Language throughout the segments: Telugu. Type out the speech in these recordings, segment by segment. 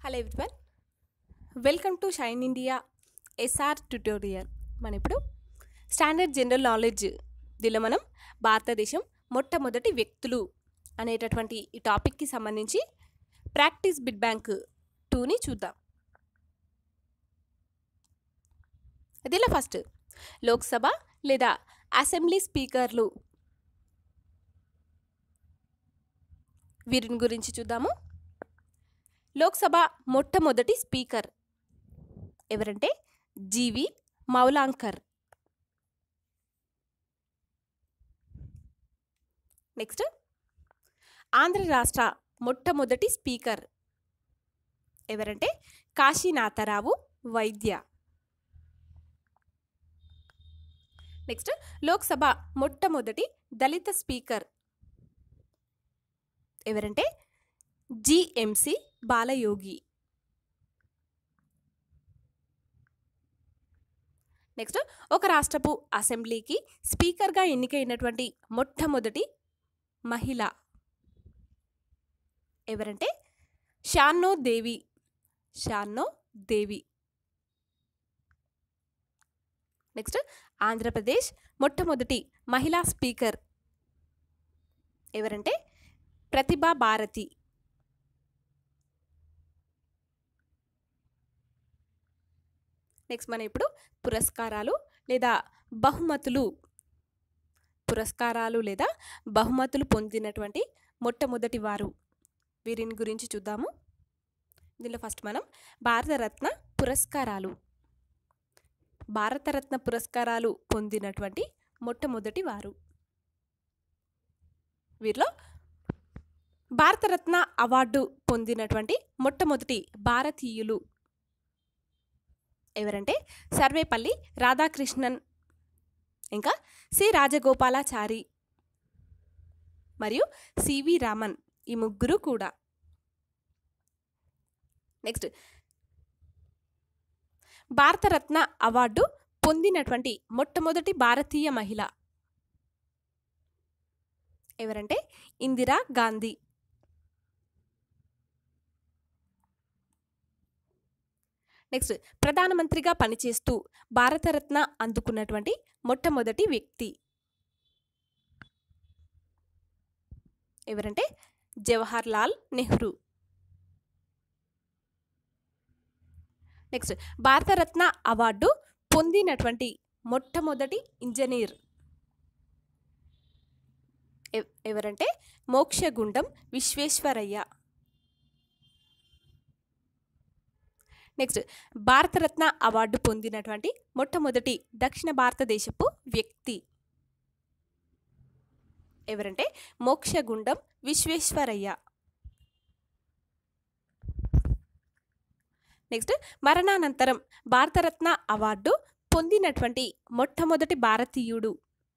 hello everyone welcome to shine India SR tutorial మనం ఇప్పుడు స్టాండర్డ్ జనరల్ నాలెడ్జ్ దీనిలో మనం భారతదేశం మొట్టమొదటి వ్యక్తులు అనేటటువంటి ఈ టాపిక్కి సంబంధించి ప్రాక్టీస్ బిడ్ బ్యాంక్ టూని చూద్దాం దీనిలో ఫస్ట్ లోక్సభ లేదా అసెంబ్లీ స్పీకర్లు వీరిని గురించి చూద్దాము లోక్సభ మొట్టమొదటి స్పీకర్ ఎవరంటే జీవి మౌలాంకర్ నెక్స్ట్ ఆంధ్ర రాష్ట్ర మొట్టమొదటి స్పీకర్ ఎవరంటే కాశీనాథరావు వైద్య నెక్స్ట్ లోక్సభ మొట్టమొదటి దళిత స్పీకర్ ఎవరంటే జిఎంసి బాలయోగి నెక్స్ట్ ఒక రాష్ట్రపు అసెంబ్లీకి స్పీకర్గా ఎన్నికైనటువంటి మొట్టమొదటి మహిళ ఎవరంటే షాన్నో దేవి షాన్నో దేవి నెక్స్ట్ ఆంధ్రప్రదేశ్ మొట్టమొదటి మహిళా స్పీకర్ ఎవరంటే ప్రతిభా భారతి నెక్స్ట్ మనం ఇప్పుడు పురస్కారాలు లేదా బహుమతులు పురస్కారాలు లేదా బహుమతులు పొందినటువంటి మొట్టమొదటి వారు వీరిని గురించి చూద్దాము దీనిలో ఫస్ట్ మనం భారతరత్న పురస్కారాలు భారతరత్న పురస్కారాలు పొందినటువంటి మొట్టమొదటి వారు వీరిలో భారతరత్న అవార్డు పొందినటువంటి మొట్టమొదటి భారతీయులు ఎవరంటే సర్వేపల్లి రాధాకృష్ణన్ ఇంకా సి రాజగోపాలాచారి మరియు సివి రామన్ ఈ ముగ్గురు కూడా నెక్స్ట్ భారతరత్న అవార్డు పొందినటువంటి మొట్టమొదటి భారతీయ మహిళ ఎవరంటే ఇందిరా గాంధీ నెక్స్ట్ ప్రధానమంత్రిగా పనిచేస్తూ భారతరత్న అందుకున్నటువంటి మొట్టమొదటి వ్యక్తి ఎవరంటే జవహర్ లాల్ నెహ్రూ నెక్స్ట్ భారతరత్న అవార్డు పొందినటువంటి మొట్టమొదటి ఇంజనీర్ ఎవ్- ఎవరంటే మోక్షగుండం విశ్వేశ్వరయ్య నెక్స్ట్ భారతరత్న అవార్డు పొందినటువంటి మొట్టమొదటి దక్షిణ భారతదేశపు వ్యక్తి ఎవరంటే మోక్షగుండం విశ్వేశ్వరయ్య నెక్స్ట్ మరణానంతరం భారతరత్న అవార్డు పొందినటువంటి మొట్టమొదటి భారతీయుడు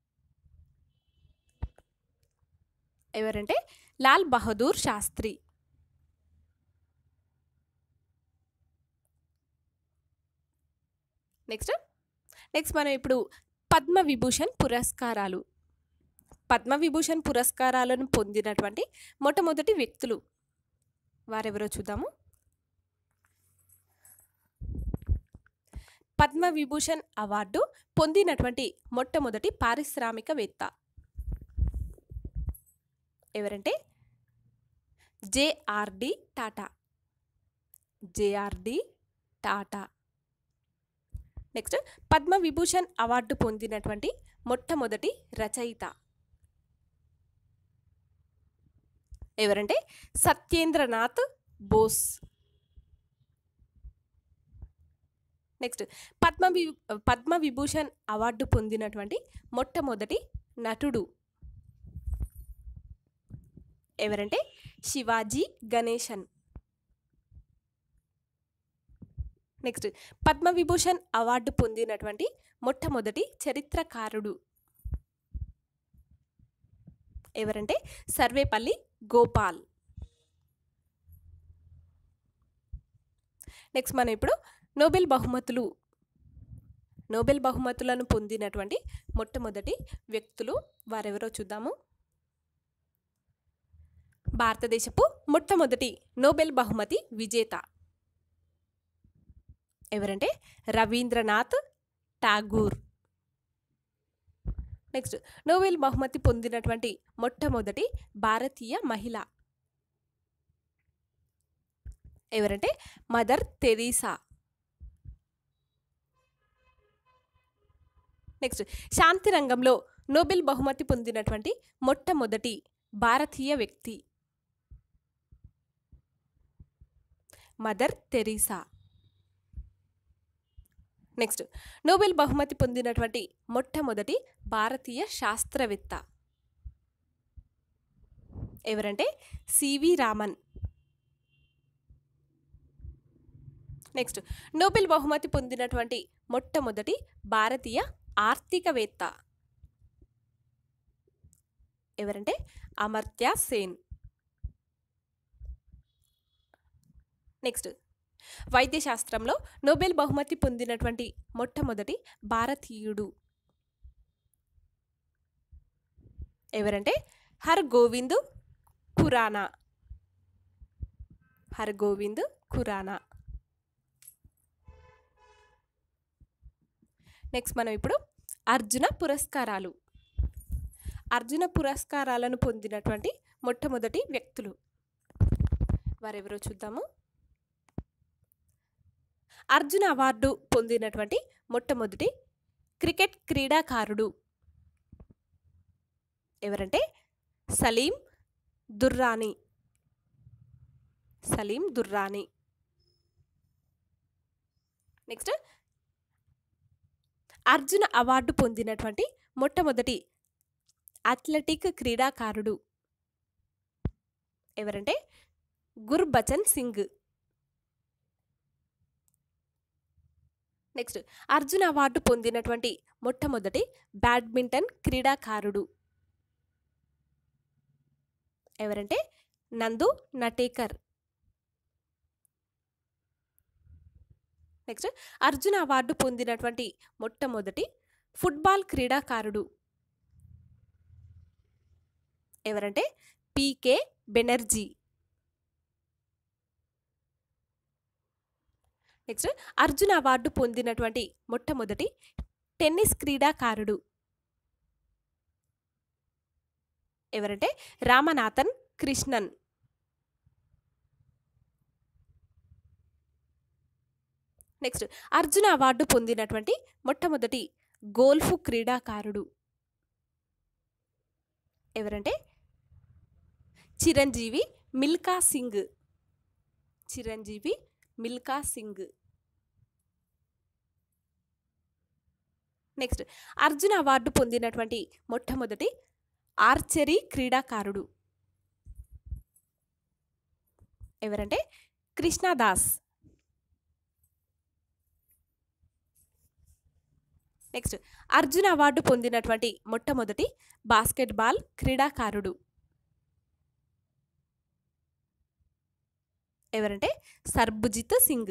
ఎవరంటే లాల్ బహదూర్ శాస్త్రి నెక్స్ట్ నెక్స్ట్ మనం ఇప్పుడు పద్మ విభూషణ్ పురస్కారాలు పద్మ విభూషణ్ పురస్కారాలను పొందినటువంటి మొట్టమొదటి వ్యక్తులు వారెవరో చూద్దాము పద్మ విభూషణ్ అవార్డు పొందినటువంటి మొట్టమొదటి పారిశ్రామికవేత్త ఎవరంటే JRD Tata JRD Tata next Padma Vibhushan award పొందినటువంటి మొట్టమొదటి రచయిత ఎవరంటే సత్యేంద్రనాథ్ బోస్ నెక్స్ట్ పద్మ వి పద్మ విభూషణ్ అవార్డు పొందినటువంటి మొట్టమొదటి నటుడు ఎవరంటే శివాజీ గణేశన్ నెక్స్ట్ పద్మవిభూషణ్ అవార్డు పొందినటువంటి మొట్టమొదటి చరిత్రకారుడు ఎవరంటే సర్వేపల్లి గోపాల్ నెక్స్ట్ మనం ఇప్పుడు నోబెల్ బహుమతులు నోబెల్ బహుమతులను పొందినటువంటి మొట్టమొదటి వ్యక్తులు వారెవరో చూద్దాము భారతదేశపు మొట్టమొదటి నోబెల్ బహుమతి విజేత ఎవరంటే రవీంద్రనాథ్ ఠాగూర్ నెక్స్ట్ నోబెల్ బహుమతి పొందినటువంటి మొట్టమొదటి భారతీయ మహిళ ఎవరంటే మదర్ తెరీసా నెక్స్ట్ శాంతి రంగంలో నోబెల్ బహుమతి పొందినటువంటి మొట్టమొదటి భారతీయ వ్యక్తి మదర్ తెరీసా నెక్స్ట్ నోబెల్ బహుమతి పొందినటువంటి మొట్టమొదటి భారతీయ శాస్త్రవేత్త ఎవరంటే సివి రామన్ నెక్స్ట్ నోబెల్ బహుమతి పొందినటువంటి మొట్టమొదటి భారతీయ ఆర్థికవేత్త ఎవరంటే అమర్త్య సేన్ నెక్స్ట్ వైద్యశాస్త్రంలో నోబెల్ బహుమతి పొందినటువంటి మొట్టమొదటి భారతీయుడు ఎవరంటే హర్ గోవింద్ ఖురానా హర్ గోవింద్ ఖురానా నెక్స్ట్ మనం ఇప్పుడు అర్జున పురస్కారాలు అర్జున పురస్కారాలను పొందినటువంటి మొట్టమొదటి వ్యక్తులు వారెవరో చూద్దాము అర్జున అవార్డు పొందినటువంటి మొట్టమొదటి క్రికెట్ క్రీడాకారుడు ఎవరంటే సలీం దుర్రానీ సలీం దుర్రానీ నెక్స్ట్ అర్జున అవార్డు పొందినటువంటి మొట్టమొదటి అథ్లెటిక్ క్రీడాకారుడు ఎవరంటే గుర్బచన్ సింగ్ నెక్స్ట్ అర్జున అవార్డు పొందినటువంటి మొట్టమొదటి బ్యాడ్మింటన్ క్రీడాకారుడు ఎవరంటే నందు నటేకర్ నెక్స్ట్ అర్జున అవార్డు పొందినటువంటి మొట్టమొదటి ఫుట్బాల్ క్రీడాకారుడు ఎవరంటే PK Banerjee next Arjuna award పొందినటువంటి మొట్టమొదటి టెన్నిస్ క్రీడాకారుడు ఎవరంటే రామనాథన్ కృష్ణన్ నెక్స్ట్ అర్జున అవార్డు పొందినటువంటి మొట్టమొదటి గోల్ఫ్ క్రీడాకారుడు ఎవరంటే చిరంజీవి మిల్కా సింగ్ చిరంజీవి మిల్కా సింగ్ నెక్స్ట్ అర్జున అవార్డు పొందినటువంటి మొట్టమొదటి ఆర్చరీ క్రీడాకారుడు ఎవరంటే కృష్ణదాస్ నెక్స్ట్ అర్జున అవార్డు పొందినటువంటి మొట్టమొదటి బాస్కెట్బాల్ క్రీడాకారుడు ఎవరంటే సర్బుజిత్ సింగ్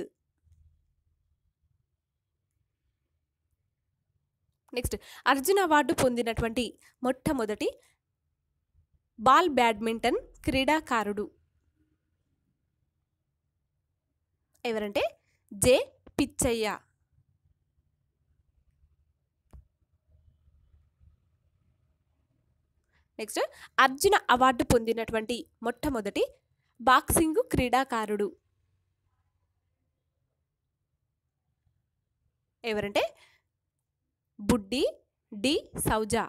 నెక్స్ట్ అర్జున అవార్డు పొందినటువంటి మొట్టమొదటి బాల్ బ్యాడ్మింటన్ క్రీడాకారుడు ఎవరంటే J Pitchaiah next Arjuna award పొందినటువంటి మొట్టమొదటి బాక్సింగ్ క్రీడాకారుడు ఎవరంటే Buddy D Souza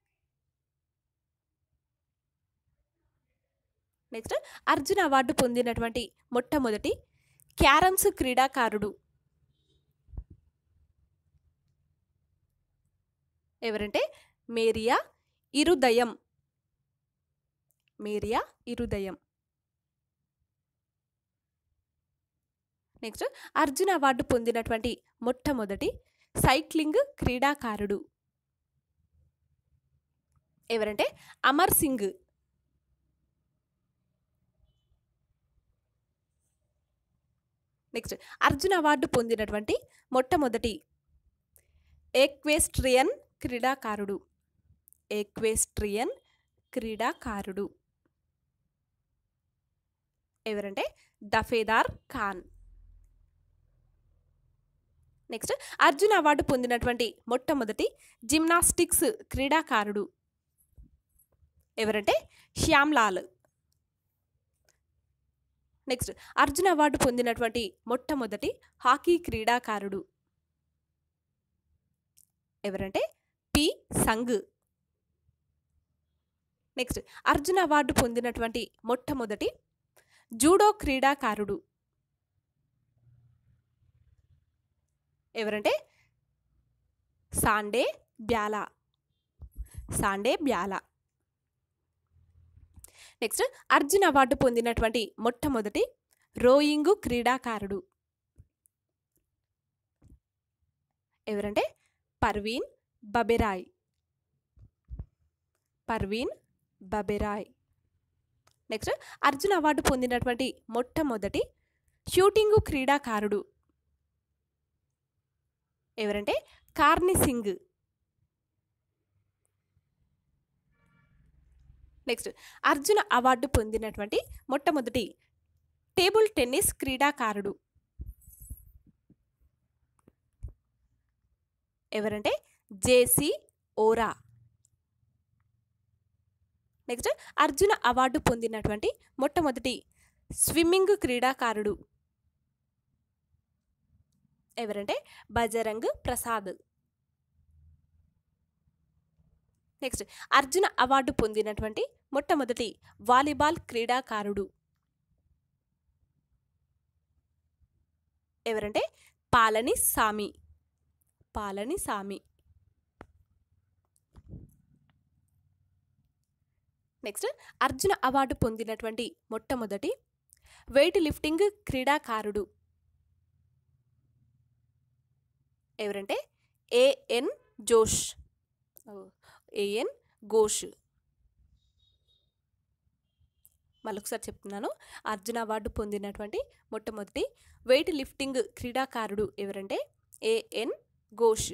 next Arjuna award పొందినటువంటి మొట్టమొదటి క్యారమ్స్ క్రీడాకారుడు ఎవరంటే మేరియా ఇరుదయం మేరియా ఇరుదయం నెక్స్ట్ అర్జున అవార్డు పొందినటువంటి మొట్టమొదటి సైక్లింగ్ క్రీడాకారుడు ఎవరంటే అమర్ సింగ్ నెక్స్ట్ అర్జున అవార్డు పొందినటువంటి మొట్టమొదటి ఏక్వేస్ట్రియన్ క్రీడాకారుడు ఏక్వేస్ట్రియన్ క్రీడాకారుడు ఎవరంటే దఫేదార్ ఖాన్ నెక్స్ట్ అర్జున్ అవార్డు పొందినటువంటి మొట్టమొదటి జిమ్నాస్టిక్స్ క్రీడాకారుడు ఎవరంటే శ్యామ్లాల్ నెక్స్ట్ అర్జున్ అవార్డు పొందినటువంటి మొట్టమొదటి హాకీ క్రీడాకారుడు ఎవరంటే పి సంగ్ నెక్స్ట్ అర్జున్ అవార్డు పొందినటువంటి మొట్టమొదటి జూడో క్రీడాకారుడు ఎవరంటే సాండే బ్యాలా సాండే బ్యాలా నెక్స్ట్ అర్జున్ అవార్డు పొందినటువంటి మొట్టమొదటి రోయింగ్ క్రీడాకారుడు ఎవరంటే పర్వీన్ బబెరాయ్ పర్వీన్ బబెరాయ్ నెక్స్ట్ అర్జున్ అవార్డు పొందినటువంటి మొట్టమొదటి షూటింగ్ క్రీడాకారుడు ఎవరంటే కార్ని సింగ్ నెక్స్ట్ అర్జున అవార్డు పొందినటువంటి మొట్టమొదటి టేబుల్ టెన్నిస్ క్రీడాకారుడు ఎవరంటే జేసి ఓరా నెక్స్ట్ అర్జున అవార్డు పొందినటువంటి మొట్టమొదటి స్విమ్మింగ్ క్రీడాకారుడు ఎవరంటే బజరంగ్ ప్రసాద్ నెక్స్ట్ అర్జున అవార్డు పొందినటువంటి మొట్టమొదటి వాలీబాల్ క్రీడాకారుడు ఎవరంటే పాలని సామి పాలని సామి నెక్స్ట్ అర్జున అవార్డు పొందినటువంటి మొట్టమొదటి వెయిట్ లిఫ్టింగ్ క్రీడాకారుడు ఎవరంటే ఏఎన్ జోష్ ఏఎన్ ఘోష్ మళ్ళొకసారి చెప్తున్నాను అర్జున అవార్డు పొందినటువంటి మొట్టమొదటి వెయిట్ లిఫ్టింగ్ క్రీడాకారుడు ఎవరంటే AN Ghosh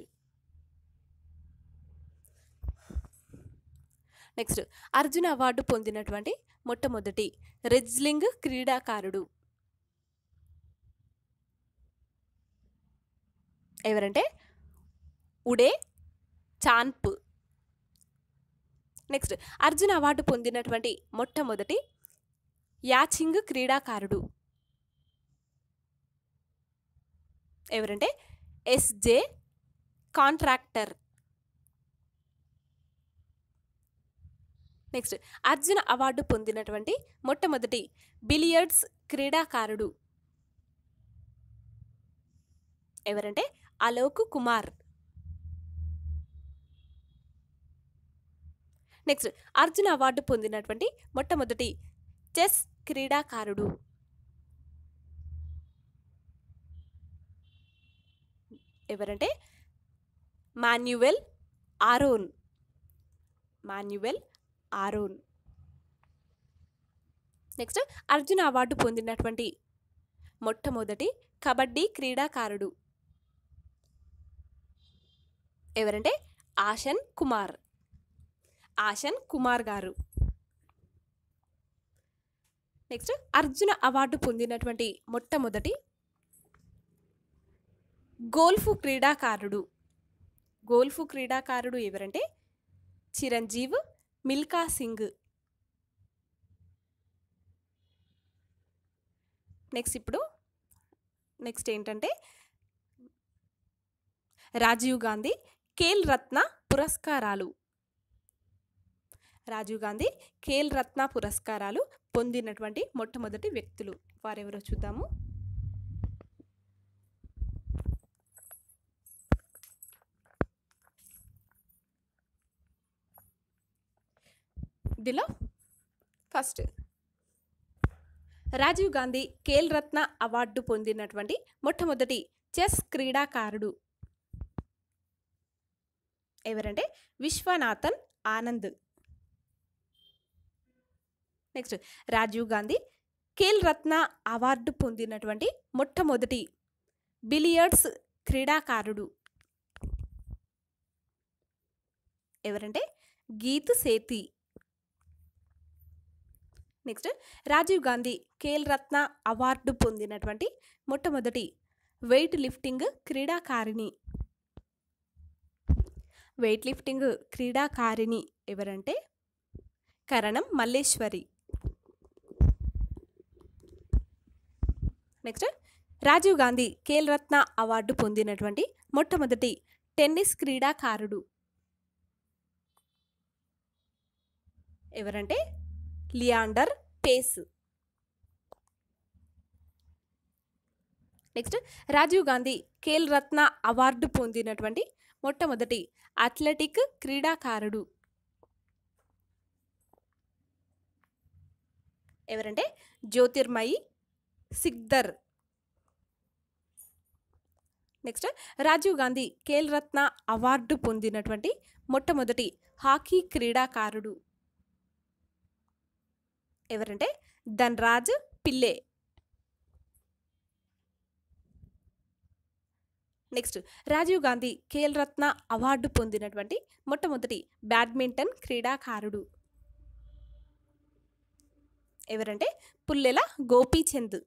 next Arjuna award పొందినటువంటి మొట్టమొదటి రెజ్లింగ్ క్రీడాకారుడు ఎవరంటే ఉడే చాన్ప్ నెక్స్ట్ అర్జున అవార్డు పొందినటువంటి మొట్టమొదటి యాచింగ్ క్రీడాకారుడు ఎవరంటే SJ Contractor next Arjuna award పొందినటువంటి మొట్టమొదటి బిలియర్డ్స్ క్రీడాకారుడు ఎవరంటే అలోక్ కుమార్ నెక్స్ట్ అర్జున అవార్డు పొందినటువంటి మొట్టమొదటి చెస్ క్రీడాకారుడు ఎవరంటే Manuel Aaron Manuel Aaron next Arjuna award పొందినటువంటి మొట్టమొదటి కబడ్డీ క్రీడాకారుడు ఎవరంటే ఆషన్ కుమార్ ఆషన్ కుమార్ గారు నెక్స్ట్ అర్జున అవార్డు పొందినటువంటి మొట్టమొదటి గోల్ఫ్ క్రీడాకారుడు గోల్ఫ్ క్రీడాకారుడు ఎవరంటే చిరంజీవ్ మిల్కా సింగ్ నెక్స్ట్ ఇప్పుడు నెక్స్ట్ ఏంటంటే రాజీవ్ గాంధీ ఖేల్ రత్న పురస్కారాలు రాజీవ్ గాంధీ ఖేల్ రత్న పురస్కారాలు పొందినటువంటి మొట్టమొదటి వ్యక్తులు వారెవరో చూద్దాము దీనిలో ఫస్ట్ రాజీవ్ గాంధీ ఖేల్ రత్న అవార్డు పొందినటువంటి మొట్టమొదటి చెస్ క్రీడాకారుడు ఎవరంటే విశ్వనాథన్ ఆనంద్ నెక్స్ట్ రాజీవ్ గాంధీ ఖేల్ రత్న అవార్డు పొందినటువంటి మొట్టమొదటి బిలియర్డ్స్ క్రీడాకారుడు ఎవరంటే గీత్ సేతి నెక్స్ట్ రాజీవ్ గాంధీ ఖేల్ రత్న అవార్డు పొందినటువంటి మొట్టమొదటి వెయిట్ లిఫ్టింగ్ క్రీడాకారిణి వెయిట్ లిఫ్టింగ్ క్రీడాకారిణి ఎవరంటే కరణం మల్లేశ్వరి నెక్స్ట్ రాజీవ్ గాంధీ ఖేల్ రత్న అవార్డు పొందినటువంటి మొట్టమొదటి టెన్నిస్ క్రీడాకారుడు ఎవరంటే లియాండర్ పేస్ నెక్స్ట్ రాజీవ్ గాంధీ ఖేల్ రత్న అవార్డు పొందినటువంటి మొట్టమొదటి అథ్లెటిక్ క్రీడాకారుడు ఎవరంటే జ్యోతిర్మయి సిక్దర్ నెక్స్ట్ రాజీవ్ గాంధీ ఖేల్ రత్న అవార్డు పొందినటువంటి మొట్టమొదటి హాకీ క్రీడాకారుడు ఎవరంటే ధన్రాజ్ పిల్లే నెక్స్ట్ రాజీవ్ గాంధీ ఖేల్ రత్న అవార్డు పొందినటువంటి మొట్టమొదటి బ్యాడ్మింటన్ క్రీడాకారుడు ఎవరంటే పుల్లెల గోపీచంద్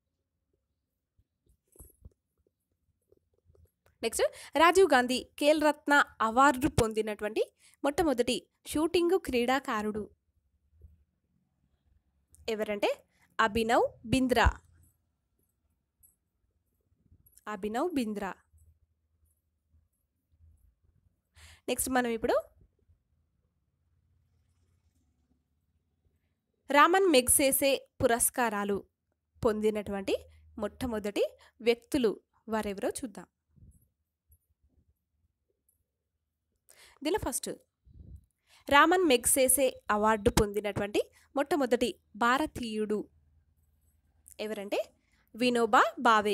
నెక్స్ట్ రాజీవ్ గాంధీ ఖేల్ రత్న అవార్డు పొందినటువంటి మొట్టమొదటి షూటింగ్ క్రీడాకారుడు ఎవరంటే అభినవ్ బింద్రా అభినవ్ బింద్రా నెక్స్ట్ మనం ఇప్పుడు రామన్ మెగ్సేసే పురస్కారాలు పొందినటువంటి మొట్టమొదటి వ్యక్తులు వారెవరో చూద్దాం దీనిలో ఫస్ట్ రామన్ మెగ్సేసే అవార్డు పొందినటువంటి మొట్టమొదటి భారతీయుడు ఎవరంటే వినోబా భావే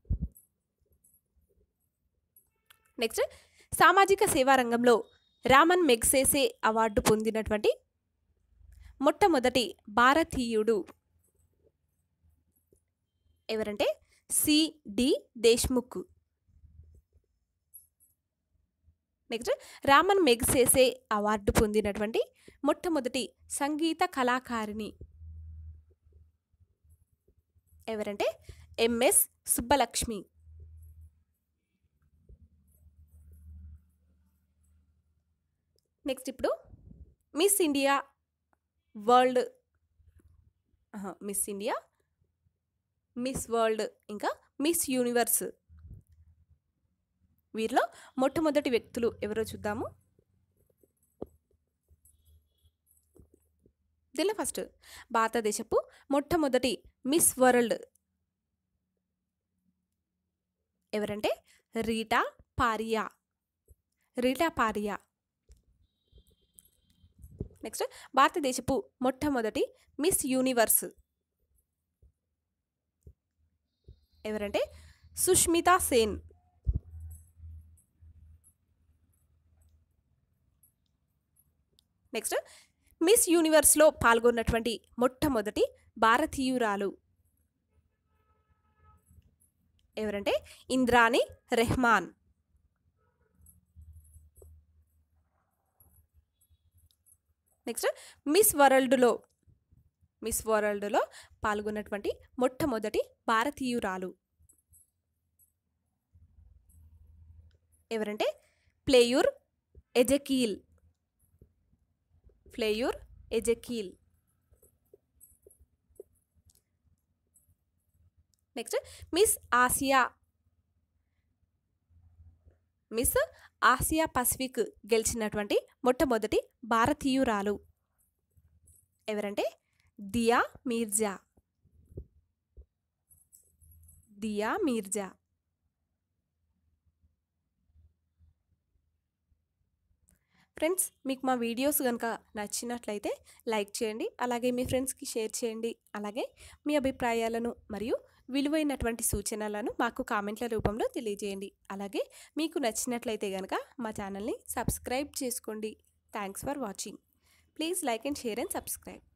నెక్స్ట్ సామాజిక సేవా రంగంలో రామన్ మెగ్సేసే అవార్డు పొందినటువంటి మొట్టమొదటి భారతీయుడు ఎవరంటే C D Deshmukh next Ramon Magsaysay award పొందినటువంటి మొట్టమొదటి సంగీత కళాకారిణి ఎవరంటే ఎంఎస్ సుబ్బలక్ష్మి నెక్స్ట్ ఇప్పుడు మిస్ ఇండియా వరల్డ్ ఆహా, మిస్ ఇండియా మిస్ వరల్డ్ ఇంకా మిస్ యూనివర్స్ వీరిలో మొట్టమొదటి వ్యక్తులు ఎవరో చూద్దాము దీనిలో ఫస్ట్ భారతదేశపు మొట్టమొదటి మిస్ వరల్డ్ ఎవరంటే రీటా పారియా రీటా పారియా నెక్స్ట్ భారతదేశపు మొట్టమొదటి మిస్ యూనివర్స్ ఎవరంటే సుష్మితా సేన్ నెక్స్ట్ మిస్ యూనివర్స్లో పాల్గొన్నటువంటి మొట్టమొదటి భారతీయురాలు ఎవరంటే ఇంద్రాణి రెహమాన్ నెక్స్ట్ మిస్ వరల్డ్లో మిస్ వరల్డ్లో పాల్గొన్నటువంటి మొట్టమొదటి భారతీయురాలు ఎవరంటే Fleur Ezekiel Fleur Ezekiel next miss Asia miss Asia Pacific గెలిచినటువంటి మొట్టమొదటి భారతీయురాలు ఎవరంటే దియా మీర్జా దియా మీర్జా ఫ్రెండ్స్ మీకు మా వీడియోస్ కనుక నచ్చినట్లయితే లైక్ చేయండి అలాగే మీ ఫ్రెండ్స్కి షేర్ చేయండి అలాగే మీ అభిప్రాయాలను మరియు విలువైనటువంటి సూచనలను మాకు కామెంట్ల రూపంలో తెలియజేయండి అలాగే మీకు నచ్చినట్లయితే కనుక మా ఛానల్ని సబ్స్క్రైబ్ చేసుకోండి thanks for watching please like and share and subscribe